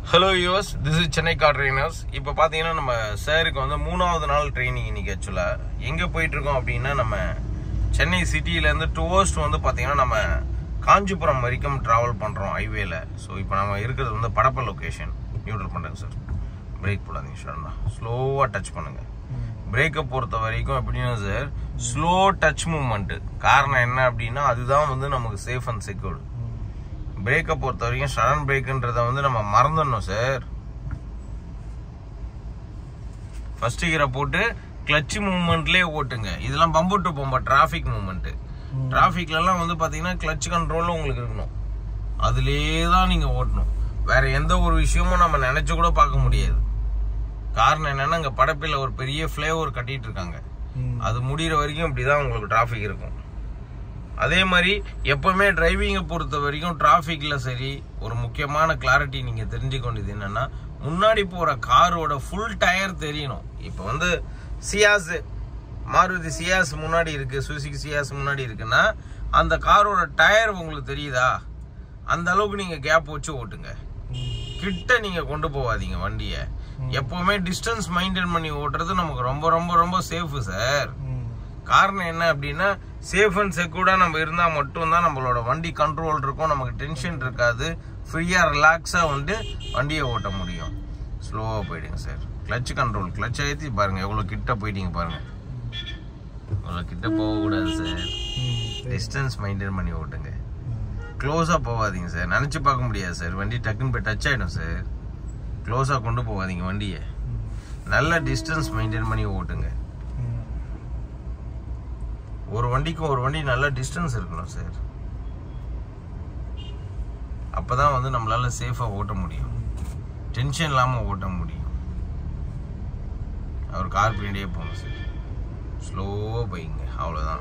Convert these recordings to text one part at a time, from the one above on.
hello us this is Chennai car trainers இப்போ பார்த்தீங்கன்னா நம்ம சாருக்கு வந்து மூணாவது நாள் ட்ரைனிங் இன்னைக்கு ஆக்சுவலாக எங்கே போயிட்டு இருக்கோம் அப்படின்னா நம்ம சென்னை சிட்டியிலேருந்து டுவோஸ்ட் வந்து பார்த்தீங்கன்னா நம்ம காஞ்சிபுரம் வரைக்கும் ட்ராவல் பண்ணுறோம் ஹைவேல ஸோ இப்போ நம்ம இருக்கிறது வந்து படப்ப லொக்கேஷன் நியூட்ரல் பண்ணுறேங்க சார் பிரேக் போடாதீங்க சார் ஸ்லோவாக டச் பண்ணுங்க பிரேக்கை பொறுத்த வரைக்கும் எப்படின்னா சார் ஸ்லோ டச் மூமெண்ட்டு காரணம் என்ன அப்படின்னா அதுதான் வந்து நமக்கு சேஃப் அண்ட் செக்யூர்டு பிரேக்கை பொறுத்த வரைக்கும் சடன் பிரேக்குன்றத வந்து நம்ம மறந்துடணும் சார் ஃபர்ஸ்ட் கியரை போட்டு கிளச் மூவ்மெண்ட்லேயே ஓட்டுங்க இதெல்லாம் பம்பு டு பம்பா டிராஃபிக் மூவ்மெண்ட் டிராஃபிக்லலாம் வந்து பார்த்தீங்கன்னா கிளச் கண்ட்ரோலில் உங்களுக்கு இருக்கணும் அதுலேயே தான் நீங்கள் ஓட்டணும் வேற எந்த ஒரு விஷயமும் நம்ம நினைச்சு கூட பார்க்க முடியாது காரணம் என்னன்னா இங்கே படப்பில் ஒரு பெரிய ஃப்ளேவர் கட்டிட்டு இருக்காங்க அது முடிகிற வரைக்கும் இப்படிதான் உங்களுக்கு டிராஃபிக் இருக்கும் அதே மாதிரி எப்பவுமே டிரைவிங்கை பொறுத்த வரைக்கும் டிராஃபிக்ல சரி ஒரு முக்கியமான கிளாரிட்டி நீங்க தெரிஞ்சுக்க வேண்டியது என்னன்னா முன்னாடி போற காரோட ஃபுல் டயர் தெரியணும் இப்போ வந்து சியாஸ் மாருதி சியாஸ் முன்னாடி இருக்கு சுசுகி சியாஸ் முன்னாடி இருக்குன்னா அந்த காரோட டயர் உங்களுக்கு தெரியுதா அந்த அளவுக்கு நீங்க கேப் வச்சு ஓட்டுங்க கிட்ட நீங்க கொண்டு போகாதீங்க வண்டியை எப்பவுமே டிஸ்டன்ஸ் மெயின்டைன் பண்ணி ஓட்டுறது நமக்கு ரொம்ப ரொம்ப ரொம்ப சேஃப் சார் காரணம் என்ன அப்படின்னா சேஃப் அண்ட் செக்யூர்டா நம்ம இருந்தா மட்டும்தான் நம்மளோட வண்டி கண்ட்ரோல் இருக்கும் நமக்கு டென்ஷன் இருக்காது ஃப்ரீயா ரிலாக்ஸா வந்து வண்டியை ஓட்ட முடியும் ஸ்லோவா போயிடுங்க சார் கிளச் கண்ட்ரோல் கிளச் ஏற்றி பாருங்க எவ்வளவு கிட்ட போயிட்டீங்க பாருங்க இவ்வளவு கிட்ட போகக்கூடாது சார் டிஸ்டன்ஸ் மெயின்டைன் பண்ணி ஓட்டுங்க க்ளோஸா போகாதீங்க சார் நினைச்சு பார்க்க முடியாது சார் வண்டி டக்குன்னு போய் டச் ஆயிடும் சார் க்ளோஸா கொண்டு போகாதீங்க வண்டியை நல்ல டிஸ்டன்ஸ் மெயின்டைன் பண்ணி ஓட்டுங்க ஒரு வண்டிக்கும் ஒரு வண்டி நல்ல டிஸ்டன்ஸ் இருக்கணும் சார் அப்பதான் வந்து நம்மளால சேஃபா ஓட்ட முடியும் டென்ஷன் இல்லாம ஓட்ட முடியும் அவர் கார் பின்னாடியே போங்க சார் ஸ்லோவா போயிங்க அவ்வளோதான்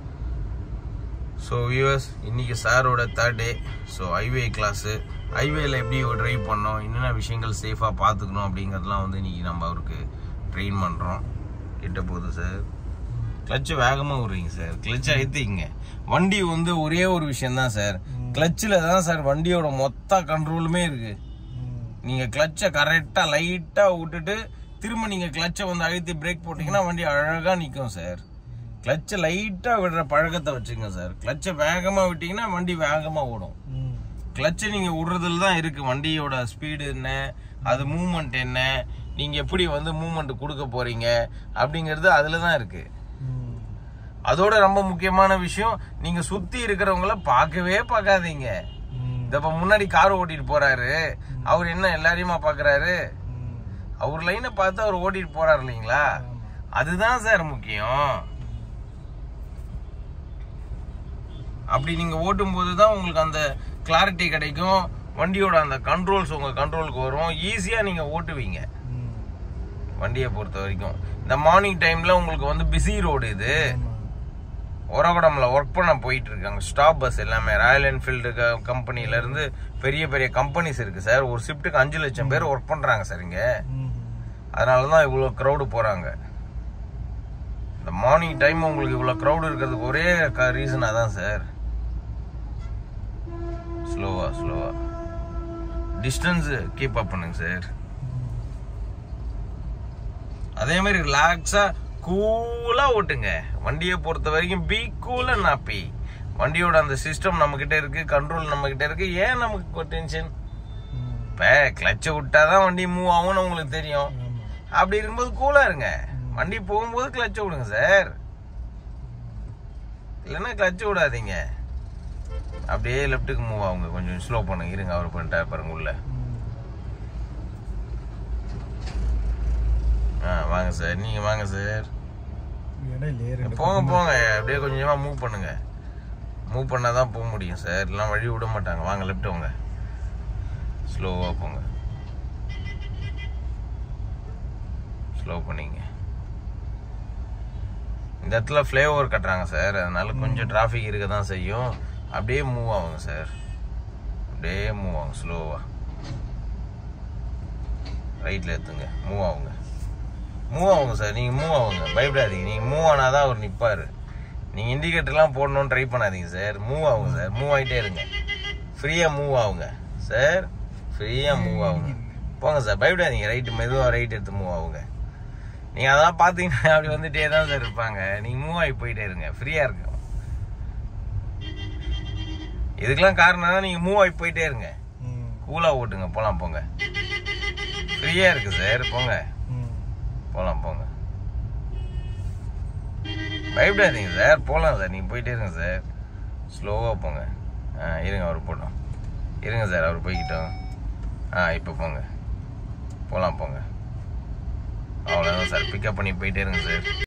ஸோ வியூவர்ஸ் இன்னைக்கு சாரோட third day so highway class ஹைவேல எப்படி ட்ரைவ் பண்ணோம் என்னென்ன விஷயங்கள் சேஃபாக பார்த்துக்கணும் அப்படிங்கிறதுலாம் வந்து இன்னைக்கு நம்ம அவருக்கு ட்ரெயின் பண்ணுறோம் கிட்ட போகுது சார் கிளச்சு வேகமாக விடுறீங்க சார் கிளச் அழுத்திங்க வண்டி வந்து ஒரே ஒரு விஷயம் தான் சார் கிளச்சில் தான் சார் வண்டியோட மொத்த கண்ட்ரோலுமே இருக்கு நீங்கள் கிளச்சை கரெக்டாக லைட்டாக விட்டுட்டு திரும்ப நீங்கள் கிளச்சை வந்து அழுத்தி பிரேக் போட்டிங்கன்னா வண்டி அழகாக நிற்கும் சார் கிளச்சை லைட்டாக விடுற பழக்கத்தை வச்சுங்க சார் கிளச்சை வேகமாக விட்டீங்கன்னா வண்டி வேகமாக ஓடும் கிளச்சை நீங்கள் விடுறதுல தான் இருக்கு வண்டியோட ஸ்பீடு என்ன அது மூவ்மெண்ட் என்ன நீங்கள் எப்படி வந்து மூவ்மெண்ட் கொடுக்க போறீங்க அப்படிங்கிறது அதில் தான் இருக்கு அதோட ரொம்ப முக்கியமான விஷயம் நீங்க சுத்தி இருக்கிறவங்கள பார்க்கவே பார்க்காதீங்க இப்ப முன்னாடி கார் ஓட்டிட்டு போறாரு அவர் என்ன எல்லாரையுமா பாக்குறாரு அவர் லைனை பார்த்து அவர் ஓட்டிட்டு போறாரு இல்லைங்களா அதுதான் சார் முக்கியம் அப்படி நீங்க ஓட்டும் போது தான் உங்களுக்கு அந்த கிளாரிட்டி கிடைக்கும் வண்டியோட அந்த கண்ட்ரோல்ஸ் உங்க கண்ட்ரோலுக்கு வரும் ஈஸியா நீங்க ஓட்டுவீங்க வண்டியை பொறுத்த வரைக்கும் இந்த மார்னிங் டைம்ல உங்களுக்கு வந்து பிஸி ரோடு இது ஒரகுடம்ல ஒர்க் பண்ண போயிட்டு இருக்காங்க ஸ்டாப் பஸ் எல்லாமே ராயல் என்ஃபீல்டு கம்பெனில இருந்து பெரிய பெரிய கம்பெனிஸ் இருக்கு சார் ஒரு ஷிஃப்ட்டுக்கு அஞ்சு லட்சம் பேர் ஒர்க் பண்றாங்க சார் இங்க அதனாலதான் இவ்வளவு க்ரௌடு போறாங்க இந்த மார்னிங் டைம் உங்களுக்கு இவ்வளவு க்ரௌடு இருக்கிறதுக்கு ஒரே ரீசன் அதான் சார் ஸ்லோவா ஸ்லோவா டிஸ்டன்ஸ் கீப் அப் பண்ணுங்க சார் அதே மாதிரி ரிலாக்ஸா கூலா ஓட்டுங்க வண்டியை பொறுத்த வரைக்கும் பி கூலா நாப்பி வண்டியோட அந்த சிஸ்டம் நம்ம கிட்ட இருக்கு கண்ட்ரோல் நம்ம கிட்ட இருக்கு ஏன் நமக்கு டென்ஷன் இப்ப கிளச்சை விட்டாதான் வண்டி மூவ் ஆகும்னு உங்களுக்கு தெரியும் அப்படி இருக்கும்போது கூலா இருங்க வண்டி போகும்போது கிளச்சை விடுங்க சார் இல்லைன்னா கிளச்சை விடாதீங்க அப்படியே லெஃப்ட்டுக்கு மூவ் ஆகுங்க கொஞ்சம் ஸ்லோ பண்ணுங்க இருங்க அவர் பண்ணிட்டாரு பாருங்க உள்ள ஆ வாங்க சார் நீங்க வாங்க சார் போங்க போங்க அப்படியே கொஞ்சமா மூவ் பண்ணுங்க மூவ் பண்ணாதான் போக முடியும் சார் எல்லாம் வழி விட மாட்டாங்க வாங்க லெஃப்ட் வாங்க ஸ்லோவா போங்க ஸ்லோ பண்ணிங்க இந்த இடத்துல ஃப்ளேஓவர் கட்டுறாங்க சார் அதனால கொஞ்சம் டிராஃபிக் இருக்க தான் செய்யும் அப்படியே மூவ் ஆகுங்க சார் அப்படியே மூவ் ஆகும் ஸ்லோவா ரைட்ல எடுத்துங்க மூவ் ஆகுங்க மூவ் ஆகுங்க சார் நீங்க மூவ் ஆகுங்க பயப்படாதீங்க நீங்க மூவ் ஆனாதான் அவர் நிப்பாரு நீங்க இண்டிகேட்டர்லாம் போடணும்னு ட்ரை பண்ணாதீங்க சார் மூவ் ஆகுங்க சார் மூவ் ஆகிட்டே இருங்க ஃப்ரீயா மூவ் ஆகுங்க சார் ஃப்ரீயா மூவ் ஆகுங்க போங்க சார் பயப்படாதீங்க ரைட்டு மெதுவாக ரைட் எடுத்து மூவ் ஆகுங்க நீங்கள் அதான் பார்த்தீங்கன்னா அப்படி வந்துட்டே தான் சார் இருப்பாங்க நீங்கள் மூவ் ஆகி போயிட்டே இருங்க ஃப்ரீயாக இருக்கும் இதுக்கெல்லாம் காரணம் நீங்கள் மூவ் ஆகி போயிட்டே இருங்க ம் கூலாக ஓட்டுங்க போகலாம் போங்க ஃப்ரீயாக இருக்கு சார் போங்க ம் போகலாம் போங்க பயப்படாதீங்க சார் போகலாம் சார் நீங்கள் போயிட்டே இருங்க சார் ஸ்லோவாக போங்க ஆ இருங்க அவர் போட்டோம் இருங்க சார் அவர் போய்கிட்டோம் ஆ இப்போ போங்க போகலாம் போங்க அவ்வளோதான் சார் பிக்கப் பண்ணி போயிட்டே இருங்க சார்